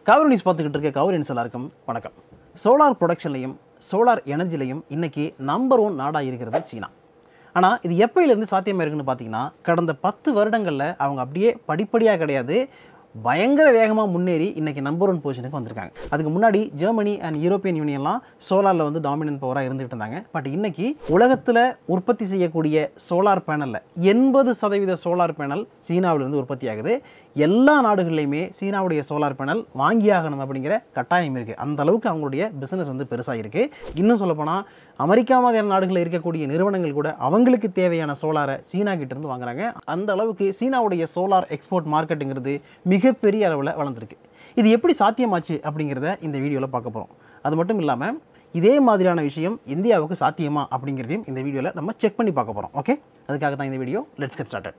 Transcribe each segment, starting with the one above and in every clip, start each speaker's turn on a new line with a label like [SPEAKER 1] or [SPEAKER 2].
[SPEAKER 1] cover news பார்த்துக்கிட்டு இருக்க cover news எல்லாருக்கும் வணக்கம் சோலார் ப்ரொடக்ஷன்லையும் சோலார் எனர்ஜிலையும் இன்னைக்கு நம்பர் ஒன் நாடாக இருக்கிறது சீனா ஆனால் இது எப்பயிலேருந்து சாத்தியமாக இருக்குன்னு பார்த்தீங்கன்னா கடந்த பத்து வருடங்களில் அவங்க அப்படியே படிப்படியாக கிடையாது பயங்கர வேகமாக முன்னேறி இன்னைக்கு நம்பர் ஒன் பொசிஷனுக்கு வந்திருக்காங்க அதுக்கு முன்னாடி ஜெர்மனி அண்ட் யூரோப்பியன் யூனியன்லாம் சோலாரில் வந்து டாமினன்ட் பவராக இருந்துகிட்டு இருந்தாங்க பட் இன்னைக்கு உலகத்தில் உற்பத்தி செய்யக்கூடிய சோலார் பேனலில் எண்பது சதவீத சோலார் பேனல் சீனாவிலிருந்து உற்பத்தி ஆகுது எல்லா நாடுகள்லையுமே சீனாவுடைய சோலார் பேனல் வாங்கியாகணும் அப்படிங்கிற கட்டாயம் இருக்குது அந்த அளவுக்கு அவங்களுடைய பிஸ்னஸ் வந்து பெருசாக இருக்குது இன்னும் சொல்லப்போனால் அமெரிக்கா மாதிரி நாடுகளில் இருக்கக்கூடிய நிறுவனங்கள் கூட அவங்களுக்கு தேவையான சோலாரை சீனா கிட்ட இருந்து வாங்குறாங்க அந்த அளவுக்கு சீனாவுடைய சோலார் எக்ஸ்போர்ட் மார்க்கெட்டுங்கிறது மிகப்பெரிய அளவில் வளர்ந்துருக்கு இது எப்படி சாத்தியமாச்சு அப்படிங்கிறத இந்த வீடியோவில் பார்க்க போகிறோம் அது மட்டும் இல்லாமல் இதே மாதிரியான விஷயம் இந்தியாவுக்கு சாத்தியமா அப்படிங்கிறதையும் இந்த வீடியோவில் நம்ம செக் பண்ணி பார்க்க போகிறோம் ஓகே அதுக்காக தான் இந்த video let's get started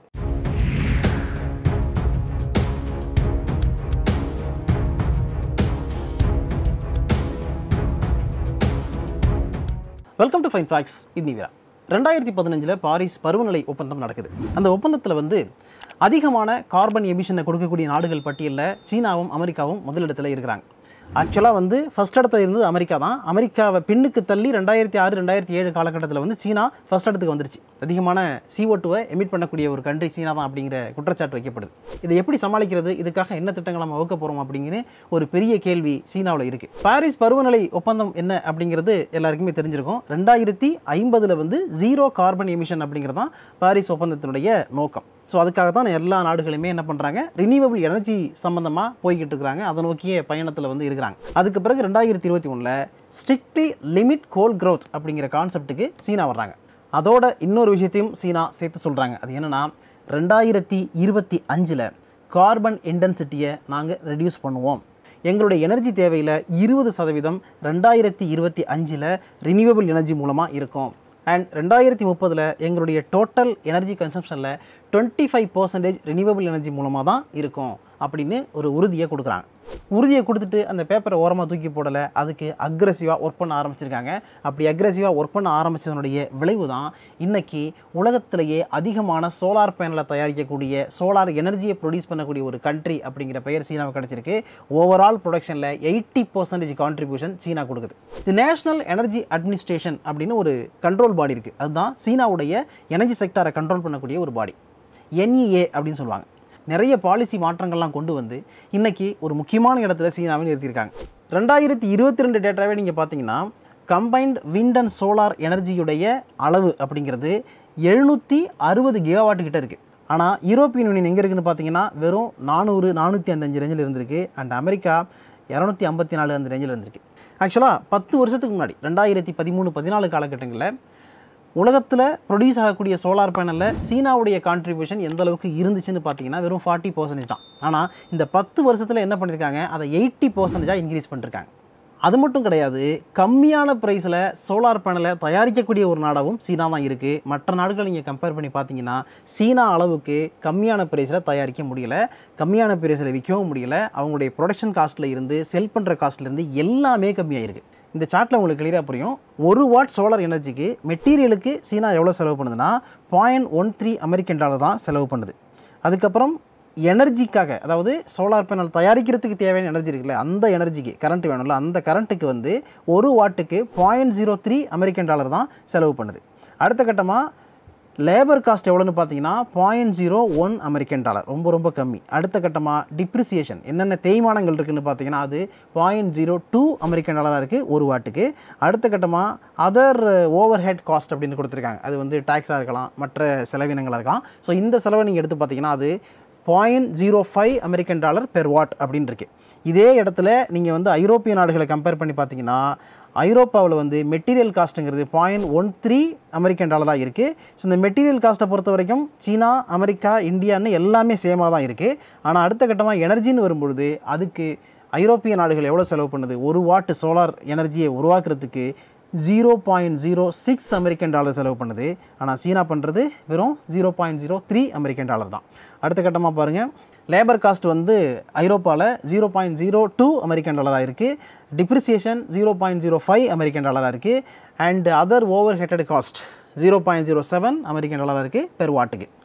[SPEAKER 1] welcome to fine facts இது வீரா ரெண்டாயிரத்தி பதினஞ்சில் பாரிஸ் பருவநிலை ஒப்பந்தம் நடக்குது அந்த ஒப்பந்தத்தில் வந்து அதிகமான கார்பன் எமிஷனை கொடுக்கக்கூடிய நாடுகள் பட்டியலில் சீனாவும் அமெரிக்காவும் முதலிடத்தில் இருக்கிறாங்க ஆக்சுவலாக வந்து ஃபஸ்ட் இடத்துல இருந்தது அமெரிக்கா தான் அமெரிக்காவை பின்னுக்கு தள்ளி ரெண்டாயிரத்தி ஆறு ரெண்டாயிரத்தி ஏழு காலகட்டத்தில் வந்து சீனா ஃபஸ்ட் இடத்துக்கு வந்துருச்சு அதிகமான CO2 டூவை எமிட் பண்ணக்கூடிய ஒரு கண்ட்ரி சீனா தான் அப்படிங்கிற குற்றச்சாட்டு வைக்கப்படுது இதை எப்படி சமாளிக்கிறது இதுக்காக என்ன திட்டங்கள் நம்ம வகுக்க போகிறோம் அப்படிங்கிற ஒரு பெரிய கேள்வி சீனாவில் இருக்குது பாரிஸ் பருவநிலை ஒப்பந்தம் என்ன அப்படிங்கிறது எல்லாருக்குமே தெரிஞ்சிருக்கும் ரெண்டாயிரத்தி ஐம்பதில் வந்து ஜீரோ கார்பன் எமிஷன் அப்படிங்கிறது தான் பாரிஸ் ஒப்பந்தத்தினுடைய நோக்கம் ஸோ அதுக்காக தான் எல்லா நாடுகளுமே என்ன பண்ணுறாங்க ரினியூவபிள் எனர்ஜி சம்மந்தமாக போய்கிட்டு இருக்கிறாங்க அதை நோக்கிய பயணத்தில் வந்து இருக்கிறாங்க அதுக்கு பிறகு ரெண்டாயிரத்தி இருபத்தி ஒன்றில் ஸ்ட்ரிக்ட்லி லிமிட் கோல் growth அப்படிங்கிற கான்செப்ட்டுக்கு சீனா வர்றாங்க அதோட இன்னொரு விஷயத்தையும் சீனா சேர்த்து சொல்கிறாங்க அது என்னென்னா ரெண்டாயிரத்தி இருபத்தி அஞ்சில் கார்பன் இன்டென்சிட்டியை நாங்கள் ரெடியூஸ் பண்ணுவோம் எங்களுடைய எனர்ஜி தேவையில் இருபது சதவீதம் ரெண்டாயிரத்தி இருபத்தி அஞ்சில் ரினியூவபிள் எனர்ஜி மூலமாக இருக்கும் அண்ட் ரெண்டாயிரத்தி முப்பதில் எங்களுடைய டோட்டல் எனர்ஜி கன்சம்ஷனில் twenty five percentage renewable energy மூலமாக தான் இருக்கும் அப்படின்னு ஒரு உறுதியை கொடுக்குறாங்க உறுதியை கொடுத்துட்டு அந்த பேப்பரை ஓரமாக தூக்கி போடலை அதுக்கு அக்ரெசிவாக ஒர்க் பண்ண ஆரம்பிச்சிருக்காங்க அப்படி அக்ரெசிவாக ஒர்க் பண்ண ஆரம்பித்ததனுடைய விளைவு தான் இன்றைக்கி உலகத்திலேயே அதிகமான சோலார் பேனலை தயாரிக்கக்கூடிய சோலார் எனர்ஜியை ப்ரொடியூஸ் பண்ணக்கூடிய ஒரு கண்ட்ரி அப்படிங்கிற பெயர் சீனாவுக்கு கிடச்சிருக்கு ஓவரால் ப்ரொடக்ஷனில் எயிட்டி பர்சன்டேஜ் கான்ட்ரிபியூஷன் சீனா கொடுக்குது இது நேஷனல் எனர்ஜி அட்மினிஸ்ட்ரேஷன் அப்படின்னு ஒரு கண்ட்ரோல் பாடி இருக்குது அதுதான் சீனாவுடைய எனர்ஜி செக்டாரை கண்ட்ரோல் பண்ணக்கூடிய ஒரு பாடி என்இஏ அப்படின்னு சொல்லுவாங்க நிறைய பாலிசி மாற்றங்கள்லாம் கொண்டு வந்து இன்னைக்கு ஒரு முக்கியமான இடத்துல சீனாவை நிறுத்தியிருக்காங்க ரெண்டாயிரத்தி இருபத்தி ரெண்டு டேட்டாவே நீங்கள் பார்த்தீங்கன்னா கம்பைன்ட் விண்ட் அண்ட் சோலார் எனர்ஜியுடைய அளவு அப்படிங்கிறது எழுநூற்றி அறுபது கிகாவாட் கிட்ட இருக்குது ஆனால் யூரோப்பியன் யூனியன் எங்கே இருக்குன்னு பார்த்தீங்கன்னா வெறும் நானூறு நானூற்றி அஞ்சு ரேஞ்சில் இருந்திருக்கு அண்ட் அமெரிக்கா இரநூத்தி ஐம்பத்தி நாலு அந்த ரேஞ்சில் இருந்திருக்கு ஆக்சுவலாக பத்து வருஷத்துக்கு முன்னாடி ரெண்டாயிரத்தி பதிமூணு பதினாலு காலகட்டங்களில் உலகத்தில் ப்ரொடியூஸ் ஆகக்கூடிய சோலார் பேனலில் சீனாவுடைய கான்ட்ரிபியூஷன் எந்த அளவுக்கு இருந்துச்சுன்னு பார்த்தீங்கன்னா வெறும் ஃபார்ட்டி பர்சன்டேஜ் தான் ஆனால் இந்த பத்து வருஷத்தில் என்ன பண்ணியிருக்காங்க அதை எயிட்டி பர்சன்டேஜாக இன்க்ரீஸ் பண்ணிருக்காங்க அது மட்டும் கிடையாது கம்மியான ப்ரைஸில் சோலார் பேனலை தயாரிக்கக்கூடிய ஒரு நாடாகவும் சீனா தான் இருக்குது மற்ற நாடுகள் நீங்கள் கம்பேர் பண்ணி பார்த்தீங்கன்னா சீனா அளவுக்கு கம்மியான ப்ரைஸில் தயாரிக்க முடியல கம்மியான ப்ரைஸில் விற்கவும் முடியல அவங்களுடைய ப்ரொடக்ஷன் காஸ்ட்டில் இருந்து செல் பண்ணுற காஸ்ட்லேருந்து எல்லாமே கம்மியாக இருக்குது இந்த சார்ட்டில் உங்களுக்கு கிளியராக புரியும் ஒரு வாட் சோலார் எனர்ஜிக்கு மெட்டீரியலுக்கு சீனா எவ்வளோ செலவு பண்ணுதுன்னா point one three American dollar தான் செலவு பண்ணுது அதுக்கப்புறம் எனர்ஜிக்காக அதாவது சோலார் பேனல் தயாரிக்கிறதுக்கு தேவையான எனர்ஜி இருக்குல்ல அந்த எனர்ஜிக்கு கரண்ட் வேணும்ல அந்த கரண்ட்டுக்கு வந்து ஒரு வாட்டுக்கு point zero three American dollar தான் செலவு பண்ணுது அடுத்த கட்டமாக லேபர் காஸ்ட் எவ்வளோன்னு பார்த்தீங்கன்னா பாயிண்ட் ஜீரோ ஒன் அமெரிக்கன் டாலர் ரொம்ப ரொம்ப கம்மி அடுத்த கட்டமாக டிப்ரிசியேஷன் என்னென்ன தேய்மானங்கள் இருக்குன்னு பார்த்தீங்கன்னா அது பாயிண்ட் ஜீரோ டூ அமெரிக்கன் டாலராக இருக்குது ஒரு வாட்டுக்கு அடுத்த கட்டமாக அதர் ஓவர் ஹெட் காஸ்ட் அப்படின்னு கொடுத்துருக்காங்க அது வந்து டேக்ஸாக இருக்கலாம் மற்ற செலவினங்களாக இருக்கலாம் ஸோ இந்த செலவை நீங்கள் எடுத்து பார்த்தீங்கன்னா அது point zero five American dollar per watt அப்படின்னு இருக்கு இதே இடத்துல நீங்கள் வந்து ஐரோப்பிய நாடுகளை கம்பேர் பண்ணி பார்த்தீங்கன்னா ஐரோப்பாவில் வந்து மெட்டீரியல் காஸ்ட்டுங்கிறது பாயிண்ட் ஒன் த்ரீ அமெரிக்கன் டாலராக இருக்குது ஸோ இந்த மெட்டீரியல் காஸ்ட்டை பொறுத்த வரைக்கும் சீனா அமெரிக்கா இந்தியான்னு எல்லாமே சேமாக தான் இருக்குது ஆனால் அடுத்த கட்டமாக எனர்ஜின்னு வரும்பொழுது அதுக்கு ஐரோப்பிய நாடுகள் எவ்வளோ செலவு பண்ணுது ஒரு வாட்டு சோலார் எனர்ஜியை உருவாக்குறதுக்கு zero point zero six American dollar செலவு பண்ணுது ஆனால் சீனா பண்ணுறது வெறும் zero point zero three American dollar தான் அடுத்த கட்டமாக பாருங்கள் லேபர் காஸ்ட் வந்து ஐரோப்பாவில் zero point zero two American டாலராக இருக்குது depreciation zero point zero five American டாலராக இருக்குது and other over headed cost zero point zero seven American டாலராக இருக்குது பெர் வாட்டுக்கு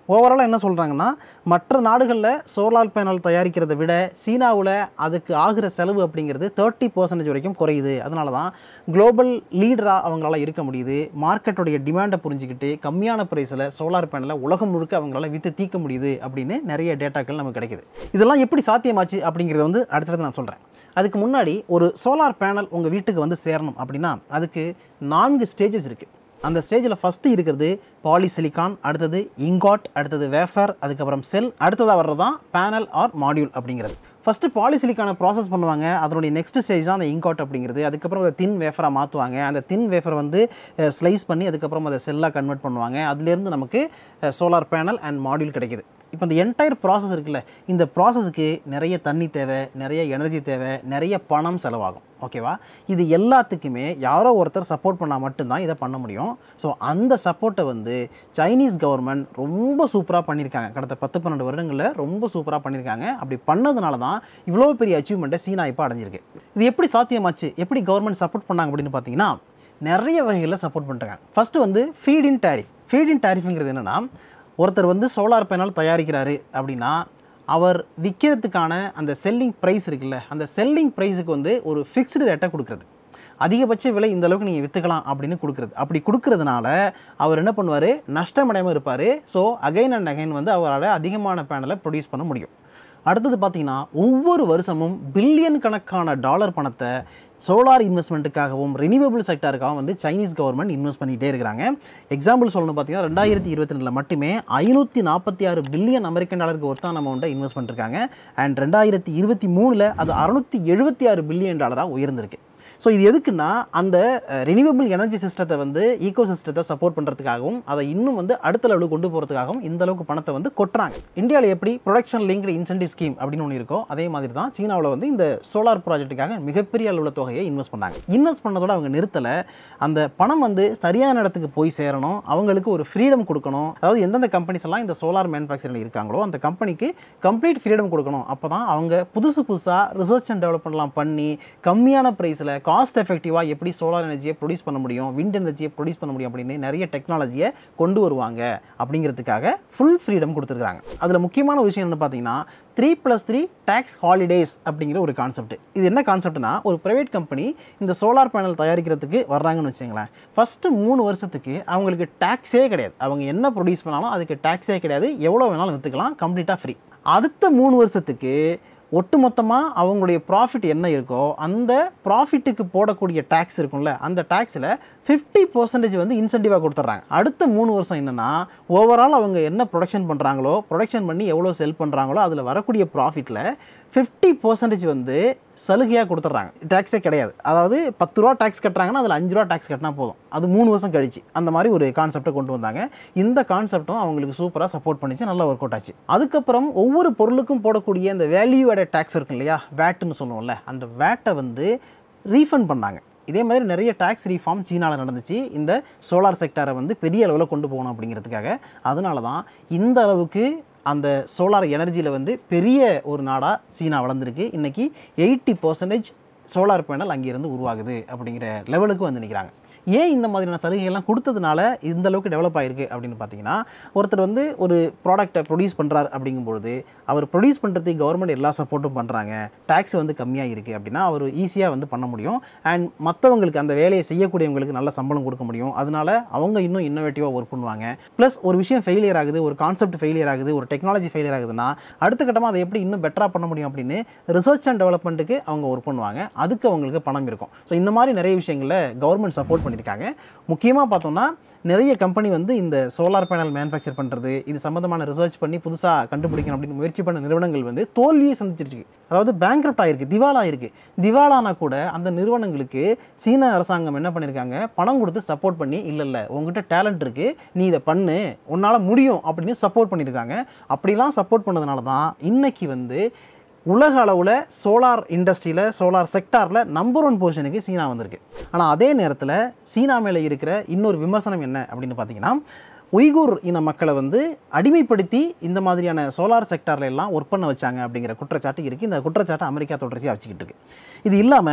[SPEAKER 1] ஓவராலாக என்ன சொல்கிறாங்கன்னா மற்ற நாடுகளில் சோலார் பேனல் தயாரிக்கிறதை விட சீனாவில் அதுக்கு ஆகிற செலவு அப்படிங்கிறது தேர்ட்டி பர்சன்டேஜ் வரைக்கும் குறையுது அதனால தான் குளோபல் லீடராக அவங்களால இருக்க முடியுது மார்க்கெட்டுடைய டிமாண்டை புரிஞ்சுக்கிட்டு கம்மியான ப்ரைஸில் சோலார் பேனலை உலகம் முழுக்க அவங்களால விற்று தீர்க்க முடியுது அப்படின்னு நிறைய டேட்டாக்கள் நமக்கு கிடைக்குது இதெல்லாம் எப்படி சாத்தியமாச்சு அப்படிங்கிறத வந்து அடுத்தடுத்து நான் சொல்கிறேன் அதுக்கு முன்னாடி ஒரு சோலார் பேனல் உங்கள் வீட்டுக்கு வந்து சேரணும் அப்படின்னா அதுக்கு நான்கு ஸ்டேஜஸ் இருக்குது அந்த ஸ்டேஜில் ஃபஸ்ட்டு இருக்கிறது பாலிசிலிகான் அடுத்தது இங்காட் அடுத்தது வேஃபர் அதுக்கப்புறம் செல் அடுத்ததாக வர்றது தான் பேனல் ஆர் மாடியூல் அப்படிங்கிறது ஃபஸ்ட்டு பாலிசிலிக்கான ப்ராசஸ் பண்ணுவாங்க அதனுடைய நெக்ஸ்ட் ஸ்டேஜ் தான் அந்த இங்காட் அப்படிங்கிறது அதுக்கப்புறம் அதை தின் வேஃபராக மாற்றுவாங்க அந்த தின் வேஃபர் வந்து ஸ்லைஸ் பண்ணி அதுக்கப்புறம் அதை செல்லாக கன்வெர்ட் பண்ணுவாங்க அதுலேருந்து நமக்கு சோலார் பேனல் அண்ட் மாடியூல் கிடைக்குது இப்போ இந்த என்டையர் ப்ராசஸ் இருக்குல்ல இந்த ப்ராசஸுக்கு நிறைய தண்ணி தேவை நிறைய எனர்ஜி தேவை நிறைய பணம் செலவாகும் ஓகேவா இது எல்லாத்துக்குமே யாரோ ஒருத்தர் சப்போர்ட் பண்ணால் மட்டும்தான் இதை பண்ண முடியும் ஸோ அந்த சப்போர்ட்டை வந்து சைனீஸ் கவர்மெண்ட் ரொம்ப சூப்பராக பண்ணியிருக்காங்க கடந்த பத்து பன்னெண்டு வருடங்களில் ரொம்ப சூப்பராக பண்ணியிருக்காங்க அப்படி பண்ணதுனால தான் இவ்வளோ பெரிய அச்சீவ்மெண்ட்டை சீனா இப்போ அடைஞ்சிருக்கு இது எப்படி சாத்தியமாச்சு எப்படி கவர்மெண்ட் சப்போர்ட் பண்ணாங்க அப்படின்னு பார்த்தீங்கன்னா நிறைய வகைகளில் சப்போர்ட் பண்ணுறாங்க ஃபஸ்ட்டு வந்து feed in tariff feed in டேரிஃப்ங்கிறது என்னென்னா ஒருத்தர் வந்து சோலார் பேனல் தயாரிக்கிறாரு அப்படின்னா அவர் விற்கிறதுக்கான அந்த செல்லிங் ப்ரைஸ் இருக்குல்ல அந்த செல்லிங் ப்ரைஸுக்கு வந்து ஒரு ஃபிக்ஸ்டு ரேட்டை கொடுக்குறது அதிகபட்ச விலை இந்த அளவுக்கு நீங்கள் விற்றுக்கலாம் அப்படின்னு கொடுக்குறது அப்படி கொடுக்கறதுனால அவர் என்ன பண்ணுவார் நஷ்டமடையாமல் இருப்பார் ஸோ அகைன் அண்ட் அகைன் வந்து அவரால் அதிகமான பேனலை ப்ரொடியூஸ் பண்ண முடியும் அடுத்தது பார்த்தீங்கன்னா ஒவ்வொரு வருஷமும் பில்லியன் கணக்கான டாலர் பணத்தை சோலார் இன்வெஸ்ட்மெண்ட்டுக்காகவும் ரினியூவபிள் செக்டருக்காகவும் வந்து சைனீஸ் கவர்மெண்ட் இன்வெஸ்ட் பண்ணிகிட்டே இருக்கிறாங்க எக்ஸாம்பிள் சொல்லணும் பார்த்தீங்கன்னா ரெண்டாயிரத்தி இருபத்தி ரெண்டில் மட்டுமே ஐநூற்றி நாற்பத்தி ஆறு பில்லியன் அமெரிக்கன் டாலருக்கு ஒருத்தான அமௌண்ட்டை இன்வெஸ்ட் பண்ணிருக்காங்க அண்ட் ரெண்டாயிரத்தி இருபத்தி மூணில் அது அறுநூற்றி எழுபத்தி ஆறு பில்லியன் டாலராக உயர்ந்திருக்கு ஸோ இது எதுக்குன்னா அந்த ரினியூவபிள் எனர்ஜி சிஸ்டத்தை வந்து ஈகோ சிஸ்டத்தை சப்போர்ட் பண்ணுறதுக்காகவும் அதை இன்னும் வந்து அடுத்த லெவலுக்கு கொண்டு போகிறதுக்காகவும் இந்த அளவுக்கு பணத்தை வந்து கொட்டுறாங்க இந்தியாவில் எப்படி ப்ரொடக்ஷன் லிங்க்டு இன்சென்டிவ் ஸ்கீம் அப்படின்னு ஒன்று இருக்கோ அதே மாதிரி தான் சீனாவில் வந்து இந்த சோலார் ப்ராஜெக்ட்டுக்காக மிகப்பெரிய அளவில் தொகையை இன்வெஸ்ட் பண்ணாங்க இன்வெஸ்ட் பண்ணதோட அவங்க நிறுத்தலை அந்த பணம் வந்து சரியான இடத்துக்கு போய் சேரணும் அவங்களுக்கு ஒரு ஃப்ரீடம் கொடுக்கணும் அதாவது எந்தெந்த கம்பெனிஸ் எல்லாம் இந்த சோலார் மேனுஃபேக்சரிங் இருக்காங்களோ அந்த கம்பெனிக்கு கம்ப்ளீட் ஃப்ரீடம் கொடுக்கணும் அப்போ தான் அவங்க புதுசு புதுசாக ரிசர்ச் அண்ட் டெவலப்மெண்ட்லாம் பண்ணி கம்மியான ப்ரைஸில் காஸ்ட் எஃபெக்டிவாக எப்படி சோலார் எனர்ஜியை ப்ரொடியூஸ் பண்ண முடியும் விண்ட் எனர்ஜியை ப்ரொடியூஸ் பண்ண முடியும் அப்படின்னு நிறைய டெக்னாலஜியை கொண்டு வருவாங்க அப்படிங்கிறதுக்காக ஃபுல் ஃப்ரீடம் கொடுத்துருக்காங்க அதில் முக்கியமான விஷயம் என்ன பார்த்தீங்கன்னா three plus three tax holidays அப்படிங்கிற ஒரு கான்செப்ட் இது என்ன கான்செப்ட்னா ஒரு ப்ரைவேட் கம்பெனி இந்த சோலார் பேனல் தயாரிக்கிறதுக்கு வர்றாங்கன்னு வச்சுங்களேன் ஃபஸ்ட்டு மூணு வருஷத்துக்கு அவங்களுக்கு டேக்ஸே கிடையாது அவங்க என்ன ப்ரொடியூஸ் பண்ணாலும் அதுக்கு டேக்ஸே கிடையாது எவ்வளோ வேணாலும் விற்றுக்கலாம் கம்ப்ளீட்டாக ஃப்ரீ அடுத்த மூணு வருஷத்துக்கு ஒட்டுமொத்தமாக அவங்களுடைய ப்ராஃபிட் என்ன இருக்கோ அந்த ப்ராஃபிட்டுக்கு போடக்கூடிய டேக்ஸ் இருக்கும்ல அந்த டேக்ஸில் ஃபிஃப்டி பர்சன்டேஜ் வந்து இன்சென்டிவாக கொடுத்துட்றாங்க அடுத்த மூணு வருஷம் என்னென்னா ஓவரால் அவங்க என்ன ப்ரொடக்ஷன் பண்ணுறாங்களோ ப்ரொடக்ஷன் பண்ணி எவ்வளோ செல் பண்ணுறாங்களோ அதில் வரக்கூடிய ப்ராஃபிட்டில் ஃபிஃப்டி பர்சன்டேஜ் வந்து சலுகையாக கொடுத்துட்றாங்க டேக்ஸே கிடையாது அதாவது பத்து ரூபா டேக்ஸ் கட்டுறாங்கன்னா அதில் அஞ்சு ரூபா டேக்ஸ் கட்டினா போதும் அது மூணு வருஷம் கழிச்சு அந்த மாதிரி ஒரு கான்செப்டை கொண்டு வந்தாங்க இந்த கான்செப்டும் அவங்களுக்கு சூப்பராக சப்போர்ட் பண்ணிச்சு நல்லா ஒர்க் அவுட் ஆச்சு அதுக்கப்புறம் ஒவ்வொரு பொருளுக்கும் போடக்கூடிய அந்த வேல்யூ ஆடட் டேக்ஸ் இருக்கும் இல்லையா வேட்டுன்னு சொல்லுவோம்ல அந்த வேட்டை வந்து ரீஃபண்ட் பண்ணாங்க இதே மாதிரி நிறைய டேக்ஸ் ரீஃபார்ம் சீனாவில் நடந்துச்சு இந்த சோலார் செக்டாரை வந்து பெரிய அளவில் கொண்டு போகணும் அப்படிங்கிறதுக்காக அதனால தான் இந்த அளவுக்கு அந்த சோலார் எனர்ஜியில் வந்து பெரிய ஒரு நாடாக சீனா வளர்ந்துருக்கு இன்றைக்கி எயிட்டி பர்சன்டேஜ் சோலார் பேனல் அங்கேருந்து உருவாகுது அப்படிங்கிற லெவலுக்கு வந்து நிற்கிறாங்க ஏன் இந்த மாதிரியான சலுகைகள்லாம் கொடுத்ததுனால இந்த அளவுக்கு டெவலப் ஆயிருக்கு அப்படின்னு பார்த்தீங்கன்னா ஒருத்தர் வந்து ஒரு ப்ராடக்ட்டை ப்ரொடியூஸ் பண்ணுறாரு அப்படிங்கும்பொழுது அவர் ப்ரொடியூஸ் பண்ணுறதுக்கு கவர்மெண்ட் எல்லா சப்போர்ட்டும் பண்ணுறாங்க டேக்ஸ் வந்து கம்மியாக இருக்குது அப்படின்னா அவர் ஈஸியாக வந்து பண்ண முடியும் அண்ட் மற்றவங்களுக்கு அந்த வேலையை செய்யக்கூடியவங்களுக்கு நல்ல சம்பளம் கொடுக்க முடியும் அதனால அவங்க இன்னும் இன்னோவேட்டிவாக ஒர்க் பண்ணுவாங்க ப்ளஸ் ஒரு விஷயம் ஃபெயிலியர் ஆகுது ஒரு கான்செப்ட் ஃபெயிலியர் ஆகுது ஒரு டெக்னாலஜி ஃபெயிலியர் ஆகுதுன்னா அடுத்த கட்டமாக அதை எப்படி இன்னும் பெட்டராக பண்ண முடியும் அப்படின்னு ரிசர்ச் அண்ட் டெவலப்மெண்ட்டுக்கு அவங்க ஒர்க் பண்ணுவாங்க அதுக்கு அவங்களுக்கு பணம் இருக்கும் ஸோ இந்த மாதிரி நிறைய விஷயங்களில் கவர்மெண்ட் சப்போர்ட் பண்ணியிருக்காங்க முக்கியமாக பார்த்தோம்னா நிறைய கம்பெனி வந்து இந்த சோலார் பேனல் மேனுஃபேக்சர் பண்ணுறது இது சம்மந்தமான ரிசர்ச் பண்ணி புதுசாக கண்டுபிடிக்கணும் அப்படின்னு முயற்சி பண்ண நிறுவனங்கள் வந்து தோல்வியை சந்திச்சிருச்சு அதாவது பேங்க்ரப்ட் ஆயிருக்கு திவாலா இருக்கு திவாலானா கூட அந்த நிறுவனங்களுக்கு சீன அரசாங்கம் என்ன பண்ணியிருக்காங்க பணம் கொடுத்து சப்போர்ட் பண்ணி இல்லை இல்லை உங்ககிட்ட டேலண்ட் இருக்குது நீ இதை பண்ணு உன்னால் முடியும் அப்படின்னு சப்போர்ட் பண்ணியிருக்காங்க அப்படிலாம் சப்போர்ட் பண்ணதுனால தான் இன்னைக்கு வந்து உலக அளவில் சோலார் இண்டஸ்ட்ரியில் சோலார் செக்டாரில் நம்பர் ஒன் பொசிஷனுக்கு சீனா வந்திருக்கு ஆனால் அதே நேரத்தில் சீனா மேலே இருக்கிற இன்னொரு விமர்சனம் என்ன அப்படின்னு பார்த்தீங்கன்னா உய்கூர் இன மக்களை வந்து அடிமைப்படுத்தி இந்த மாதிரியான சோலார் செக்டாரில் எல்லாம் ஒர்க் பண்ண வச்சாங்க அப்படிங்கிற குற்றச்சாட்டு இருக்குது இந்த குற்றச்சாட்டை அமெரிக்கா தொடர்ச்சியாக வச்சுக்கிட்டு இருக்கு இது இல்லாமல்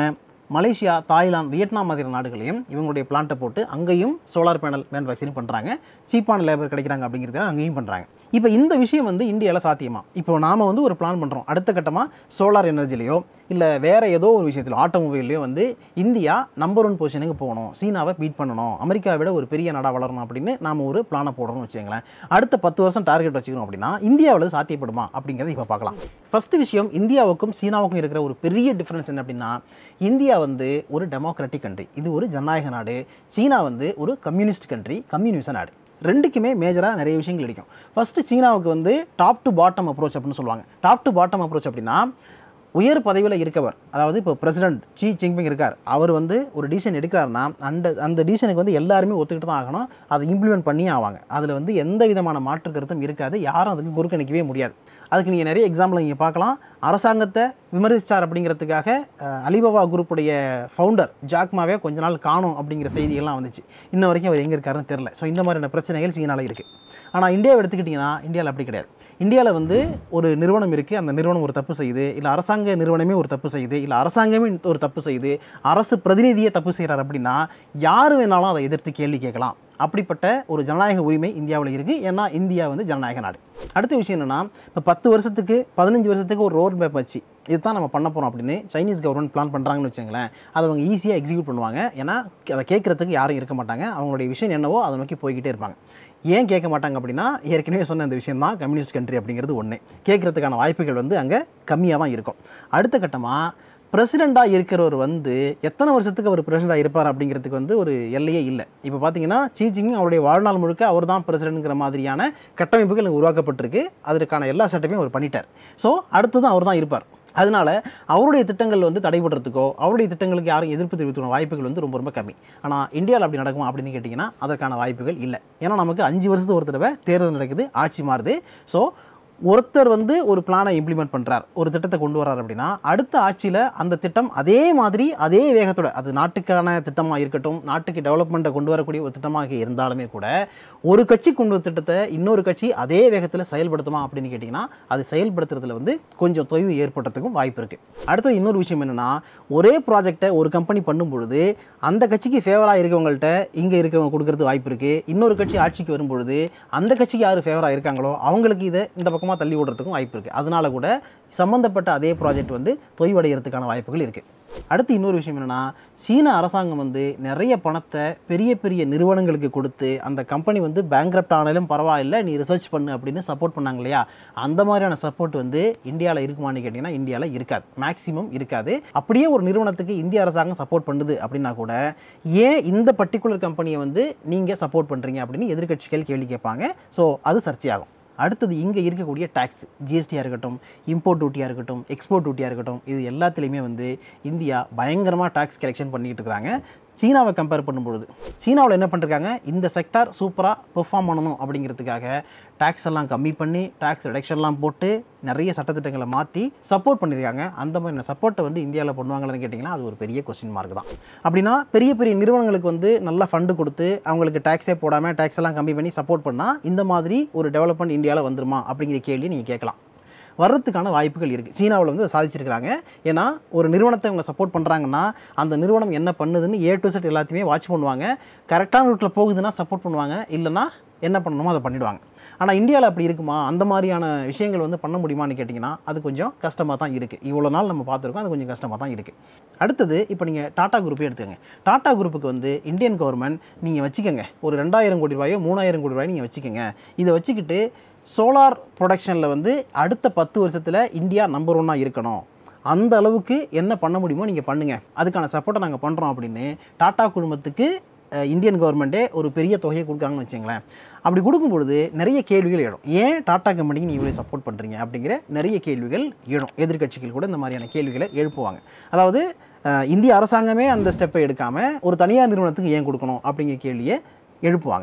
[SPEAKER 1] மலேசியா தாய்லாந்து வியட்நாம் மாதிரி நாடுகளையும் இவங்களுடைய பிளான்ட்டை போட்டு அங்கேயும் சோலார் பேனல் மேனுஃபேக்சரிங் பண்ணுறாங்க சீப்பான லேபர் கிடைக்கிறாங்க அப்படிங்கிறதுக்காக அங்கேயும் பண்ணுறாங்க இப்போ இந்த விஷயம் வந்து இந்தியாவில் சாத்தியமா இப்போ நாம் வந்து ஒரு பிளான் பண்ணுறோம் அடுத்த கட்டமாக சோலார் எனர்ஜிலையோ இல்லை வேறு ஏதோ ஒரு விஷயத்தில் ஆட்டோமொபைல்லையோ வந்து இந்தியா நம்பர் ஒன் பொசிஷனுக்கு போகணும் சீனாவை பீட் பண்ணணும் அமெரிக்காவை விட ஒரு பெரிய நாடாக வளரணும் அப்படின்னு நாம் ஒரு பிளானை போடுறோம்னு வச்சுங்களேன் அடுத்த பத்து வருஷம் டார்கெட் வச்சுக்கணும் அப்படின்னா இந்தியாவில் சாத்தியப்படுமா அப்படிங்கிறத இப்போ பார்க்கலாம் ஃபர்ஸ்ட் விஷயம் இந்தியாவுக்கும் சீனாவுக்கும் இருக்கிற ஒரு பெரிய டிஃப்ரென்ஸ் என்ன அப்படின்னா இந்தியா வந்து ஒரு டெமோக்ராட்டிக் கண்ட்ரி இது ஒரு ஜனநாயக நாடு சீனா வந்து ஒரு கம்யூனிஸ்ட் கண்ட்ரி கம்யூனிச நாடு ரெண்டுக்குமே மேஜராக நிறைய விஷயங்கள் கிடைக்கும் ஃபஸ்ட்டு சீனாவுக்கு வந்து டாப் டு பாட்டம் அப்ரோச் அப்படின்னு சொல்லுவாங்க டாப் டு பாட்டம் அப்ரோச் அப்படின்னா உயர் பதவியில் இருக்கவர் அதாவது இப்போ பிரசிடென்ட் ஷி ஜின்பிங் இருக்கார் அவர் வந்து ஒரு டிசிஷன் எடுக்கிறாருன்னா அந்த அந்த டிசிஷனுக்கு வந்து எல்லாருமே ஒத்துக்கிட்டு தான் ஆகணும் அதை இம்ப்ளிமெண்ட் பண்ணியே ஆவாங்க அதில் வந்து எந்த விதமான மாற்று கருத்தும் இருக்காது யாரும் அதுக்கு குறுக்கணிக்கவே முடியாது அதுக்கு நீங்கள் நிறைய எக்ஸாம்பிள் நீங்கள் பார்க்கலாம் அரசாங்கத்தை விமர்சித்தார் அப்படிங்கிறதுக்காக அஹ், அலிபாபா குரூப்புடைய ஃபவுண்டர் ஜாக்மாவே கொஞ்ச நாள் காணும் அப்படிங்கிற செய்திகள்லாம் வந்துச்சு இன்ன வரைக்கும் அவர் எங்கே இருக்காருன்னு தெரில ஸோ இந்த மாதிரியான பிரச்சனைகள் சீனாவில் இருக்குது ஆனால் இந்தியாவை எடுத்துக்கிட்டிங்கன்னா இந்தியாவில் அப்படி கிடையாது இந்தியாவில் வந்து ஒரு நிறுவனம் இருக்குது அந்த நிறுவனம் ஒரு தப்பு செய்யுது இல்லை அரசாங்க நிறுவனமே ஒரு தப்பு செய்யுது இல்லை அரசாங்கமே ஒரு தப்பு செய்யுது அரசு பிரதிநிதியே தப்பு செய்கிறார் அப்படின்னா யார் வேணாலும் அதை எதிர்த்து கேள்வி கேட்கலாம் அப்படிப்பட்ட ஒரு ஜனநாயக உரிமை இந்தியாவில் இருக்குது ஏன்னா இந்தியா வந்து ஜனநாயக நாடு அடுத்த விஷயம் என்னென்னா இப்போ பத்து வருஷத்துக்கு பதினஞ்சு வருஷத்துக்கு ஒரு ரோட் மேப் வச்சு இதுதான் நம்ம பண்ண போகிறோம் அப்படின்னு சைனீஸ் கவர்மெண்ட் பிளான் பண்ணுறாங்கன்னு வச்சுங்களேன் அதை அவங்க ஈஸியாக எக்ஸிக்யூட் பண்ணுவாங்க ஏன்னா அதை கேட்குறதுக்கு யாரும் இருக்க மாட்டாங்க அவங்களுடைய விஷயம் என்னவோ அதை நோக்கி போய்கிட்டே இருப்பாங்க ஏன் கேட்க மாட்டாங்க அப்படின்னா ஏற்கனவே சொன்ன இந்த விஷயம் தான் கம்யூனிஸ்ட் கண்ட்ரி அப்படிங்கிறது ஒன்று கேட்குறதுக்கான வாய்ப்புகள் வந்து அங்கே கம்மியாக தான் இருக்கும் அடுத்த கட்டமாக பிரசிடெண்ட்டாக இருக்கிறவர் வந்து எத்தனை வருஷத்துக்கு அவர் பிரசிடெண்ட்டாக இருப்பார் அப்படிங்கிறதுக்கு வந்து ஒரு எல்லையே இல்லை இப்போ பார்த்தீங்கன்னா சீ ஜின்பிங் அவருடைய வாழ்நாள் முழுக்க அவர் தான் பிரசிடென்ட்ங்கிற மாதிரியான கட்டமைப்புகள் இங்கே உருவாக்கப்பட்டிருக்கு அதற்கான எல்லா செட்டப்பையும் அவர் பண்ணிட்டார் ஸோ அடுத்ததும் அவர் தான் இருப்பார் அதனால அவருடைய திட்டங்கள் வந்து தடைபடுறதுக்கோ அவருடைய திட்டங்களுக்கு யாரும் எதிர்ப்பு தெரிவித்துள்ள வாய்ப்புகள் வந்து ரொம்ப ரொம்ப கம்மி ஆனால் இந்தியாவில் அப்படி நடக்குமா அப்படின்னு கேட்டிங்கன்னா அதற்கான வாய்ப்புகள் இல்லை ஏன்னா நமக்கு அஞ்சு வருஷத்துக்கு ஒரு தடவை தேர்தல் நடக்குது ஆட்சி மாறுது ஸோ ஒருத்தர் வந்து ஒரு பிளானை இம்ப்ளிமெண்ட் பண்ணுறார் ஒரு திட்டத்தை கொண்டு வர்றார் அப்படின்னா அடுத்த ஆட்சியில் அந்த திட்டம் அதே மாதிரி அதே வேகத்தோட அது நாட்டுக்கான திட்டமாக இருக்கட்டும் நாட்டுக்கு டெவலப்மெண்ட்டை கொண்டு வரக்கூடிய ஒரு திட்டமாக இருந்தாலுமே கூட ஒரு கட்சி கொண்டு வர திட்டத்தை இன்னொரு கட்சி அதே வேகத்தில் செயல்படுத்துமா அப்படின்னு கேட்டிங்கன்னா அது செயல்படுத்துறதுல வந்து கொஞ்சம் தொய்வு ஏற்படுறதுக்கும் வாய்ப்பு இருக்குது அடுத்தது இன்னொரு விஷயம் என்னென்னா ஒரே ப்ராஜெக்டை ஒரு கம்பெனி பண்ணும் பொழுது அந்த கட்சிக்கு ஃபேவராக இருக்கவங்கள்ட்ட இங்கே இருக்கிறவங்க கொடுக்கறது வாய்ப்பு இருக்குது இன்னொரு கட்சி ஆட்சிக்கு வரும்பொழுது அந்த கட்சிக்கு யார் ஃபேவராக இருக்காங்களோ அவங்களுக்கு இதை இந்த பக்கமாக தள்ளி விடுறதுக்கும் வாய்ப்பு இருக்குது அதனால கூட சம்மந்தப்பட்ட அதே ப்ராஜெக்ட் வந்து தொய்வடைகிறதுக்கான வாய்ப்புகள் இருக்குது அடுத்து இன்னொரு விஷயம் என்னென்னா சீன அரசாங்கம் வந்து நிறைய பணத்தை பெரிய பெரிய நிறுவனங்களுக்கு கொடுத்து அந்த கம்பெனி வந்து பேங்க்ரப்ட் ஆனாலும் பரவாயில்ல நீ ரிசர்ச் பண்ணு அப்படின்னு சப்போர்ட் பண்ணாங்க இல்லையா அந்த மாதிரியான சப்போர்ட் வந்து இந்தியாவில் இருக்குமான்னு கேட்டிங்கன்னா இந்தியாவில் இருக்காது மேக்ஸிமம் இருக்காது அப்படியே ஒரு நிறுவனத்துக்கு இந்திய அரசாங்கம் சப்போர்ட் பண்ணுது அப்படின்னா கூட ஏன் இந்த பர்டிகுலர் கம்பெனியை வந்து நீங்கள் சப்போர்ட் பண்ணுறீங்க அப்படின்னு எதிர்க்கட்சிகள் கேள்வி கேட்பாங்க ஸோ அது சர்ச்சையாகும் அடுத்தது இங்கே இருக்கக்கூடிய டேக்ஸ் ஜிஎஸ்டியாக இருக்கட்டும் இம்போர்ட் டியூட்டியாக இருக்கட்டும் எக்ஸ்போர்ட் டியூட்டியாக இருக்கட்டும் இது எல்லாத்துலேயுமே வந்து இந்தியா பயங்கரமாக டேக்ஸ் கலெக்ஷன் பண்ணிக்கிட்டு இருக்கிறாங்க சீனாவை கம்பேர் பண்ணும்பொழுது சீனாவில் என்ன பண்ணிருக்காங்க இந்த செக்டார் சூப்பராக பெர்ஃபார்ம் பண்ணணும் அப்படிங்கிறதுக்காக டேக்ஸ் எல்லாம் கம்மி பண்ணி டேக்ஸ் ரிடக்ஷன்லாம் போட்டு நிறைய சட்டத்திட்டங்களை மாற்றி சப்போர்ட் பண்ணியிருக்காங்க அந்த மாதிரி சப்போர்ட்டை வந்து இந்தியாவில் பண்ணுவாங்களான்னு கேட்டிங்கன்னா அது ஒரு பெரிய கொஸ்டின் மார்க் தான் அப்படின்னா பெரிய பெரிய நிறுவனங்களுக்கு வந்து நல்ல ஃபண்டு கொடுத்து அவங்களுக்கு டேக்ஸே போடாமல் டேக்ஸ் எல்லாம் கம்மி பண்ணி சப்போர்ட் பண்ணால் இந்த மாதிரி ஒரு டெவலப்மெண்ட் இந்தியாவில் வந்துருமா அப்படிங்கிற கேள்வி நீங்கள் கேட்கலாம் வர்றதுக்கான வாய்ப்புகள் இருக்குது சீனாவில் வந்து அதை சாதிச்சிருக்கிறாங்க ஏன்னா ஒரு நிறுவனத்தை அவங்க சப்போர்ட் பண்ணுறாங்கன்னா அந்த நிறுவனம் என்ன பண்ணுதுன்னு ஏ டு செட் எல்லாத்தையுமே வாட்ச் பண்ணுவாங்க கரெக்டான ரூட்டில் போகுதுன்னா சப்போர்ட் பண்ணுவாங்க இல்லைன்னா என்ன பண்ணணுமோ அதை பண்ணிடுவாங்க ஆனால் இந்தியாவில் அப்படி இருக்குமா அந்த மாதிரியான விஷயங்கள் வந்து பண்ண முடியுமான்னு கேட்டிங்கன்னா அது கொஞ்சம் கஷ்டமாக தான் இருக்குது இவ்வளோ நாள் நம்ம பார்த்துருக்கோம் அது கொஞ்சம் கஷ்டமாக தான் இருக்குது அடுத்தது இப்போ நீங்கள் டாடா குரூப்பே எடுத்துக்கங்க டாடா குரூப்புக்கு வந்து இந்தியன் கவர்மெண்ட் நீங்கள் வச்சுக்கோங்க ஒரு ரெண்டாயிரம் கோடி ரூபாயோ மூணாயிரம் கோடி ரூபாயோ நீங்கள் வச்சுக்கோங்க இதை வச்சுக்கிட்டு சோலார் ப்ரொடக்ஷனில் வந்து அடுத்த பத்து வருஷத்தில் இந்தியா நம்பர் ஒன்னாக இருக்கணும் அந்த அளவுக்கு என்ன பண்ண முடியுமோ நீங்கள் பண்ணுங்கள் அதுக்கான சப்போர்ட்டை நாங்கள் பண்ணுறோம் அப்படின்னு டாடா குழுமத்துக்கு அஹ், இந்தியன் கவர்மெண்ட்டே ஒரு பெரிய தொகையை கொடுக்குறாங்கன்னு வச்சுங்களேன் அப்படி கொடுக்கும் பொழுது நிறைய கேள்விகள் எழும் ஏன் டாடா கம்பெனிக்கு நீ இவ்வளோ சப்போர்ட் பண்ணுறீங்க அப்படிங்கிற நிறைய கேள்விகள் எழும் எதிர்க்கட்சிகள் கூட இந்த மாதிரியான கேள்விகளை எழுப்புவாங்க அதாவது அஹ், இந்திய அரசாங்கமே அந்த ஸ்டெப்பை எடுக்காமல் ஒரு தனியார் நிறுவனத்துக்கு ஏன் கொடுக்கணும் அப்படிங்கிற கேள்வியை எழுப்புவாங்க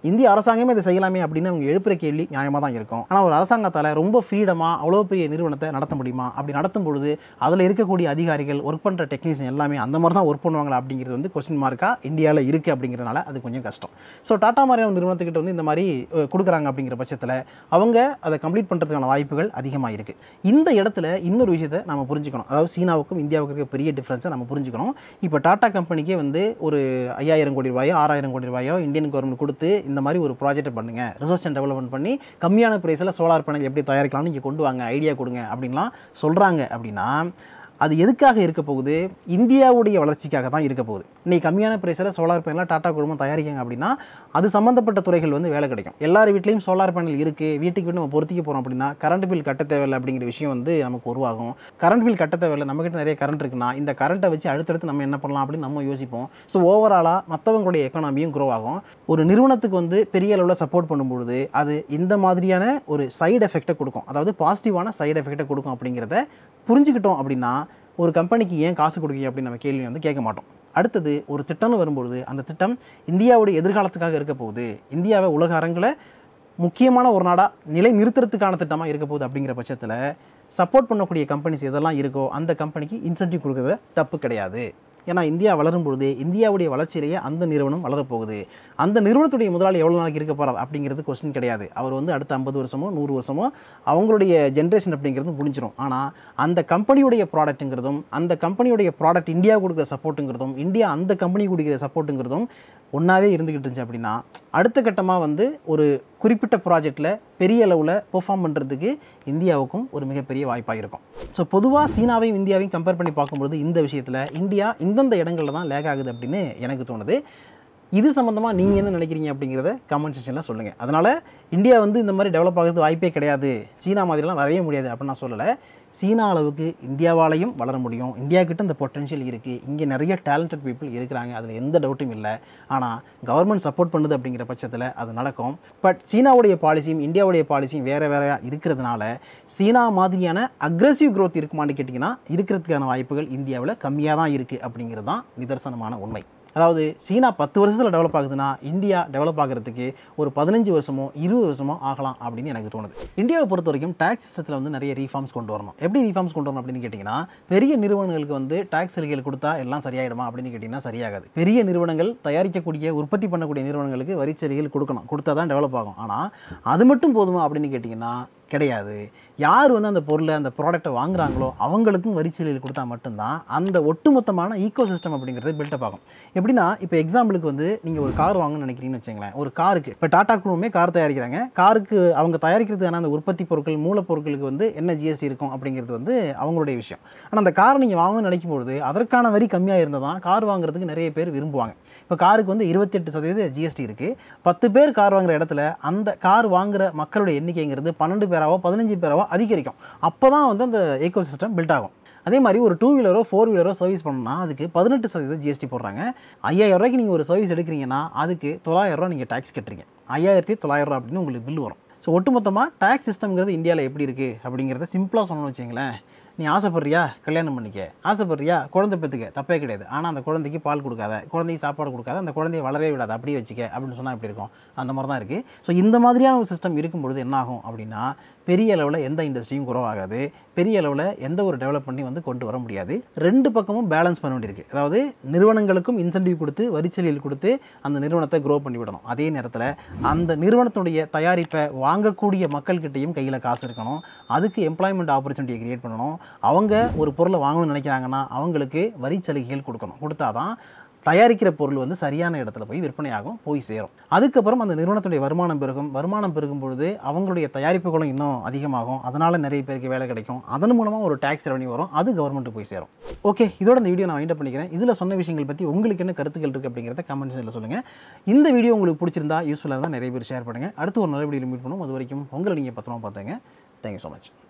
[SPEAKER 1] இந்திய அரசாங்கமே இதை செய்யலாமே அப்படின்னு அவங்க எழுப்புற கேள்வி நியாயமாக தான் இருக்கும் ஆனால் ஒரு அரசாங்கத்தால் ரொம்ப ஃப்ரீடமாக அவ்வளோ பெரிய நிறுவனத்தை நடத்த முடியுமா அப்படி நடத்தும் பொழுது அதில் இருக்கக்கூடிய அதிகாரிகள் ஒர்க் பண்ணுற டெக்னீஷியன் எல்லாமே அந்த மாதிரி தான் ஒர்க் பண்ணுவாங்களா அப்படிங்கிறது வந்து கொஸ்டின் மார்க்காக இந்தியாவில் இருக்குது அப்படிங்கிறதுனால அது கொஞ்சம் கஷ்டம் ஸோ டாடா மாதிரியான நிறுவனத்துக்கிட்ட வந்து இந்த மாதிரி அஹ், கொடுக்குறாங்க அப்படிங்கிற பட்சத்தில் அவங்க அதை கம்ப்ளீட் பண்ணுறதுக்கான வாய்ப்புகள் அதிகமாக இருக்குது இந்த இடத்துல இன்னொரு விஷயத்தை நம்ம புரிஞ்சுக்கணும் அதாவது சீனாவுக்கும் இந்தியாவுக்கும் இருக்க பெரிய டிஃப்ரென்ஸை நம்ம புரிஞ்சுக்கணும் இப்போ டாடா கம்பெனிக்கே வந்து ஒரு ஐயாயிரம் கோடி ரூபாயோ ஆறாயிரம் கோடி ரூபாயோ இந்தியன் கவர்மெண்ட் கொடுத்து இந்த மாதிரி ஒரு ப்ராஜெக்ட் பண்ணுங்க ரிசர்ச் அண்ட் டெவலப்மெண்ட் பண்ணி கம்மியான ப்ரைஸில் சோலார் பேனல் எப்படி தயாரிக்கலாம்னு நீங்கள் கொண்டு வாங்க ஐடியா கொடுங்க அப்படின்லாம் சொல்கிறாங்க அப்படின்னா அது எதுக்காக இருக்க போகுது இந்தியாவுடைய வளர்ச்சிக்காக தான் இருக்க போகுது இன்னைக்கு கம்மியான பிரைஸில் சோலார் பேனலாக டாடா குழுமம் தயாரிக்காங்க அப்படின்னா அது சம்மந்தப்பட்ட துறைகள் வந்து வேலை கிடைக்கும் எல்லார் வீட்லேயும் சோலார் பேனல் இருக்குது வீட்டுக்கு வீட்டு நம்ம பொருத்திக்க போகிறோம் அப்படின்னா கரண்ட் பில் கட்ட தேவையில்லை அப்படிங்கிற விஷயம் வந்து நமக்கு உருவாகும் கரண்ட் பில் கட்ட தேவையில்லை நம்மகிட்ட நிறைய கரண்ட் இருக்குன்னா இந்த கரண்ட்டை வச்சு அடுத்தடுத்து நம்ம என்ன பண்ணலாம் அப்படின்னு நம்ம யோசிப்போம் ஸோ ஓவராலாக மற்றவங்களுடைய எக்கனாமியும் க்ரோ ஆகும் ஒரு நிறுவனத்துக்கு வந்து பெரிய அளவில் சப்போர்ட் பண்ணும்பொழுது அது இந்த மாதிரியான ஒரு சைடு எஃபெக்ட்டை கொடுக்கும் அதாவது பாசிட்டிவான சைடு எஃபெக்ட்டை கொடுக்கும் அப்படிங்கிறத புரிஞ்சுக்கிட்டோம் அப்படின்னா ஒரு கம்பெனிக்கு ஏன் காசு கொடுக்கீங்க அப்படின்னு நம்ம கேள்வி வந்து கேட்க மாட்டோம் அடுத்தது ஒரு திட்டம்னு வரும்பொழுது அந்த திட்டம் இந்தியாவுடைய எதிர்காலத்துக்காக இருக்க போகுது இந்தியாவை உலக அரங்கில் முக்கியமான ஒரு நாடாக நிலை நிறுத்துறதுக்கான திட்டமாக இருக்க போகுது அப்படிங்கிற பட்சத்தில் சப்போர்ட் பண்ணக்கூடிய கம்பெனிஸ் எதெல்லாம் இருக்கோ அந்த கம்பெனிக்கு இன்சென்டிவ் கொடுக்குறது தப்பு கிடையாது ஏன்னா இந்தியா வளரும் பொழுது இந்தியாவுடைய வளர்ச்சியிலேயே அந்த நிறுவனம் வளரப்போகுது அந்த நிறுவனத்துடைய முதலாளி எவ்வளோ நாளைக்கு இருக்க போகிறார் அப்படிங்கிறது கொஸ்டின் கிடையாது அவர் வந்து அடுத்த ஐம்பது வருஷமோ நூறு வருஷமோ அவங்களுடைய ஜென்ரேஷன் அப்படிங்கிறது முடிஞ்சிடும் ஆனால் அந்த கம்பெனியுடைய ப்ராடக்ட்டுங்கிறதும் அந்த கம்பெனியுடைய ப்ராடக்ட் இந்தியா கொடுக்குற சப்போர்ட்டுங்கிறதும் இந்தியா அந்த கம்பெனி கொடுக்குற சப்போர்ட்டுங்கிறதும் ஒன்றாவே இருந்துக்கிட்டு இருந்துச்சு அப்படின்னா அடுத்த கட்டமாக வந்து ஒரு குறிப்பிட்ட ப்ராஜெக்டில் பெரிய அளவில் பெர்ஃபார்ம் பண்ணுறதுக்கு இந்தியாவுக்கும் ஒரு மிகப்பெரிய வாய்ப்பாக இருக்கும் ஸோ பொதுவாக சீனாவையும் இந்தியாவையும் கம்பேர் பண்ணி பார்க்கும்பொழுது இந்த விஷயத்தில் இந்தியா இந்தந்த இடங்களில் தான் லேக் ஆகுது அப்படின்னு எனக்கு தோணுது இது சம்மந்தமாக நீங்கள் என்ன நினைக்கிறீங்க அப்படிங்கிறத கமெண்ட் செக்ஷனில் சொல்லுங்கள் அதனால் இந்தியா வந்து இந்த மாதிரி டெவலப் ஆகுறது வாய்ப்பே கிடையாது சீனா மாதிரிலாம் வரவே முடியாது அப்படின்னு நான் சொல்லலை சீனா அளவுக்கு இந்தியாவாலையும் வளர முடியும் இந்தியா கிட்ட இந்த பொட்டன்ஷியல் இருக்குது இங்கே நிறைய டேலண்டட் பீப்புள் இருக்கிறாங்க அதில் எந்த டவுட்டும் இல்லை ஆனால் கவர்மெண்ட் சப்போர்ட் பண்ணுது அப்படிங்கிற பட்சத்தில் அது நடக்கும் பட் சீனாவுடைய பாலிசியும் இந்தியாவுடைய பாலிசியும் வேறு வேறையாக இருக்கிறதுனால சீனா மாதிரியான அக்ரெசிவ் growth இருக்குமான்னு கேட்டிங்கன்னா இருக்கிறதுக்கான வாய்ப்புகள் இந்தியாவில் கம்மியாக தான் இருக்குது அப்படிங்கிறது தான் நிதர்சனமான உண்மை அதாவது சீனா பத்து வருஷத்தில் டெவலப் ஆகுதுன்னா இந்தியா டெவலப் ஆகிறதுக்கு ஒரு பதினஞ்சு வருஷமோ இருபது வருஷமோ ஆகலாம் அப்படின்னு எனக்கு தோணுது இந்தியாவை பொறுத்த வரைக்கும் டேக்ஸ் சிஸ்டத்தில் வந்து நிறைய ரீஃபார்ம்ஸ் கொண்டு வரணும் எப்படி ரீஃபார்ம்ஸ் கொண்டு வரணும் அப்படின்னு கேட்டிங்கன்னா பெரிய நிறுவனங்களுக்கு வந்து டேக்ஸ் சலுகைகள் கொடுத்தா எல்லாம் சரியாயிடுமா அப்படின்னு கேட்டிங்கன்னா சரியாகாது பெரிய நிறுவனங்கள் தயாரிக்கக்கூடிய உற்பத்தி பண்ணக்கூடிய நிறுவனங்களுக்கு வரி சலுகைகள் கொடுக்கணும் கொடுத்தா தான் டெவலப் ஆகும் ஆனால் அது மட்டும் போதுமா அப்படின்னு கேட்டிங்கன்னா கிடையாது யார் வந்து அந்த பொருளை அந்த ப்ராடக்ட்டை வாங்குறாங்களோ அவங்களுக்கும் வரி சலுகைகள் கொடுத்தா மட்டும்தான் அந்த ஒட்டுமொத்தமான ஈகோ சிஸ்டம் அப்படிங்கிறது பில்டப் ஆகும் எப்படின்னா இப்போ எக்ஸாம்பிளுக்கு வந்து நீங்கள் ஒரு கார் வாங்கணும்னு நினைக்கிறீங்கன்னு வச்சுங்களேன் ஒரு காருக்கு இப்போ டாடா குழுமே கார் தயாரிக்கிறாங்க காருக்கு அவங்க தயாரிக்கிறதுக்கான அந்த உற்பத்தி பொருட்கள் மூலப்பொருட்களுக்கு வந்து என்ன ஜிஎஸ்டி இருக்கும் அப்படிங்கிறது வந்து அவங்களுடைய விஷயம் ஆனால் அந்த கார் நீங்கள் வாங்கணும்னு நினைக்கும் பொழுது அதற்கான வரி கம்மியாக இருந்தால் தான் கார் வாங்குறதுக்கு நிறைய பேர் விரும்புவாங்க இப்போ காருக்கு வந்து இருபத்தெட்டு சதவீத ஜிஎஸ்டி இருக்குது பத்து பேர் கார் வாங்குற இடத்துல அந்த கார் வாங்குற மக்களுடைய எண்ணிக்கைங்கிறது பன்னெண்டு பேராவோ பதினஞ்சு பேராவோ அதிகரிக்கும் அப்போ தான் வந்து அந்த ஏக்கோ சிஸ்டம் பில்ட் ஆகும் அதே மாதிரி ஒரு டூ வீலரோ ஃபோர் வீலரோ சர்வீஸ் பண்ணணும்னா அதுக்கு பதினெட்டு சதவீதம் ஜிஎஸ்டி போடுறாங்க ஐயாயிரம் ரூபாய்க்கு நீங்கள் ஒரு சர்வீஸ் எடுக்கிறீங்கன்னா அதுக்கு தொள்ளாயிரம் ரூபா நீங்கள் டேக்ஸ் கட்டுறீங்க ஐயாயிரத்தி தொள்ளாயிரம் ரூபா அப்படின்னு உங்களுக்கு பில் வரும் ஸோ ஒட்டுமொத்தமாக டேக்ஸ் சிஸ்டம்ங்கிறது இந்தியாவில் எப்படி இருக்குது அப்படிங்கிறத சிம்பிளாக சொல்லணும்னு வச்சுங்களேன் நீ ஆசைப்படுறியா கல்யாணம் பண்ணிக்க ஆசைப்படுறியா குழந்தை பெற்றுக்க தப்பே கிடையாது ஆனால் அந்த குழந்தைக்கு பால் கொடுக்காத குழந்தைக்கு சாப்பாடு கொடுக்காத அந்த குழந்தைய வளரவே விடாத அப்படியே வச்சுக்க அப்படின்னு சொன்னால் எப்படி இருக்கும் அந்த மாதிரி தான் இருக்குது ஸோ இந்த மாதிரியான ஒரு சிஸ்டம் இருக்கும்பொழுது என்ன ஆகும் அப்படின்னா பெரிய அளவில் எந்த இண்டஸ்ட்ரியும் குறோ ஆகாது பெரிய அளவில் எந்த ஒரு டெவலப் பண்ணி வந்து கொண்டு வர முடியாது ரெண்டு பக்கமும் பேலன்ஸ் பண்ண வேண்டியிருக்கு அதாவது நிறுவனங்களுக்கும் இன்சென்டிவ் கொடுத்து வரிச்சலில் கொடுத்து அந்த நிறுவனத்தை க்ரோ பண்ணி விடணும் அதே நேரத்தில் அந்த நிறுவனத்துடைய தயாரிப்பை வாங்கக்கூடிய மக்கள்கிட்டையும் கையில் காசு இருக்கணும் அதுக்கு எம்ப்ளாய்மெண்ட் ஆப்பர்ச்சுனிட்டியை கிரியேட் பண்ணணும் அவங்க ஒரு பொருளை வாங்கணும்னு நினைக்கிறாங்கன்னா அவங்களுக்கு வரி சலுகைகள் கொடுக்கணும் கொடுத்தாதான் தயாரிக்கிற பொருள் வந்து சரியான இடத்துல போய் விற்பனையாகும் போய் சேரும் அதுக்கப்புறம் அந்த நிறுவனத்துடைய வருமானம் பெருகும் வருமானம் பெருகும் பொழுது அவங்களுடைய தயாரிப்புகளும் இன்னும் அதிகமாகும் அதனால் நிறைய பேருக்கு வேலை கிடைக்கும் அதன் மூலமாக ஒரு டேக்ஸ் ரெவன்யூ வரும் அது கவர்மெண்ட்டுக்கு போய் சேரும் ஓகே இதோட இந்த வீடியோ நான் வைண்ட் பண்ணிக்கிறேன் இதில் சொன்ன விஷயங்கள் பற்றி உங்களுக்கு என்ன கருத்துக்கள் இருக்குது அப்படிங்கிறத கமெண்ட் செக்ஷனில் சொல்லுங்கள் இந்த வீடியோ உங்களுக்கு பிடிச்சிருந்தா யூஸ்ஃபுல்லாக இருந்தால் நிறைய பேர் ஷேர் பண்ணுங்கள் அடுத்து ஒரு நல்ல வீடியோ மீட் பண்ணுவோம் அது வரைக்கும் உங்களை நீங்கள் பத்திரமா பார்த்துங்க தேங்க்யூ ஸோ மச்